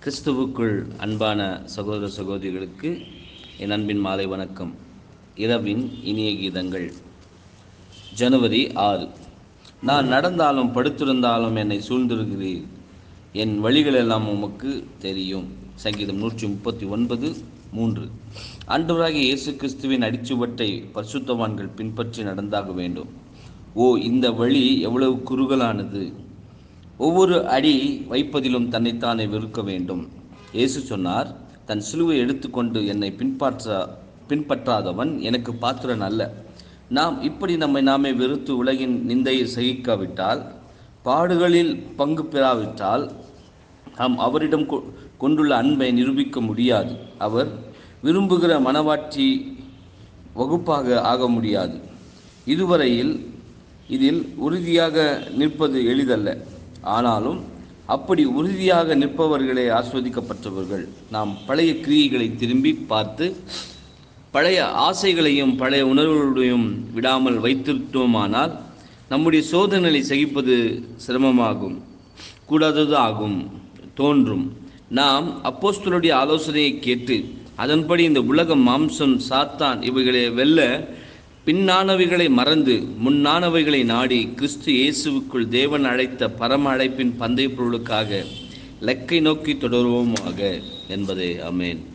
கிறிஸ்துவுக்குள் அன்பான சகோதர சகோதரிகளுக்கு என் அன்பின் மாலை வணக்கம் இரவின் இனிய கீதங்கள் ஜனவரி ஆறு நான் நடந்தாலும் படுத்திருந்தாலும் என்னை சூழ்ந்திருக்கிறீர் என் வழிகளெல்லாம் உமக்கு தெரியும் சங்கீதம் நூற்றி முப்பத்தி ஒன்பது மூன்று ஆண்டவராகிய இயேசு கிறிஸ்துவின் அடிச்சுவட்டை பரிசுத்தவான்கள் பின்பற்றி நடந்தாக வேண்டும் ஓ இந்த வழி எவ்வளவு குறுகலானது ஒவ்வொரு அடி வைப்பதிலும் தன்னைத்தானே வெறுக்க வேண்டும் இயேசு சொன்னார் தன் சிலுவை எடுத்துக்கொண்டு என்னை பின்பற்ற பின்பற்றாதவன் எனக்கு பாத்திரன் அல்ல நாம் இப்படி நம்மை நாமே வெறுத்து உலகின் நிந்தையை சகிக்காவிட்டால் பாடுகளில் பங்கு பெறாவிட்டால் நாம் அவரிடம் கொ- கொண்டுள்ள அன்பை நிரூபிக்க முடியாது அவர் விரும்புகிற மனவாட்சி வகுப்பாக ஆக முடியாது இதுவரையில் இதில் உறுதியாக நிற்பது எளிதல்ல ஆனாலும் அப்படி உறுதியாக நிற்பவர்களே ஆஸ்வதிக்கப்பட்டவர்கள் நாம் பழைய கிரியைகளை திரும்பி பார்த்து பழைய ஆசைகளையும் பழைய உணர்வுகளையும் விடாமல் வைத்திருத்தோமானால் நம்முடைய சோதனைகளை சகிப்பது சிரமமாகும் கூடாதது ஆகும் தோன்றும் நாம் அப்போஸ்தலருடைய ஆலோசனையை கேட்டு அதன்படி இந்த உலகம் மாம்சம் சாத்தான் இவைகளை வெல்ல பின்னானவைகளை மறந்து முன்னானவைகளை நாடி கிறிஸ்து இயேசுவுக்குள் தேவன் அழைத்த பரம அழைப்பின் பந்தய பொருளுக்காக லக்கை நோக்கி தொடருவோமாக என்பதே அமேன்